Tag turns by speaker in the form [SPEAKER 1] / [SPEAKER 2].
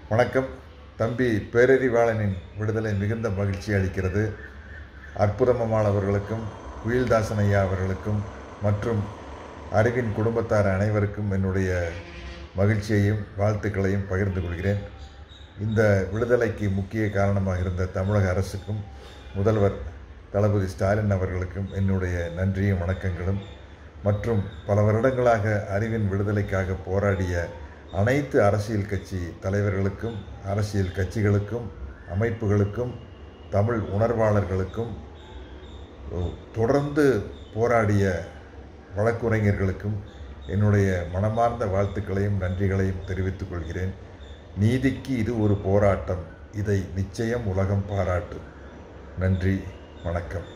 [SPEAKER 1] வணக்கம் தம்பி பேரறிவாளனின் விடுதலை மிகுந்த மகிழ்ச்சி அளிக்கிறது அற்புதமம்மாள் அவர்களுக்கும் குயில்தாசன் ஐயா அவர்களுக்கும் மற்றும் அறிவின் குடும்பத்தார் அனைவருக்கும் என்னுடைய மகிழ்ச்சியையும் வாழ்த்துக்களையும் பகிர்ந்து கொள்கிறேன் இந்த விடுதலைக்கு முக்கிய காரணமாக இருந்த தமிழக அரசுக்கும் முதல்வர் தளபதி ஸ்டாலின் அவர்களுக்கும் என்னுடைய நன்றியும் வணக்கங்களும் மற்றும் பல வருடங்களாக அறிவின் விடுதலைக்காக போராடிய அனைத்து அரசியல் கட்சி தலைவர்களுக்கும் அரசியல் கட்சிகளுக்கும் அமைப்புகளுக்கும் தமிழ் உணர்வாளர்களுக்கும் தொடர்ந்து போராடிய வழக்குரைஞர்களுக்கும் என்னுடைய மனமார்ந்த வாழ்த்துக்களையும் நன்றிகளையும் தெரிவித்துக் கொள்கிறேன் நீதிக்கு இது ஒரு போராட்டம் இதை நிச்சயம் உலகம் பாராட்டும் நன்றி வணக்கம்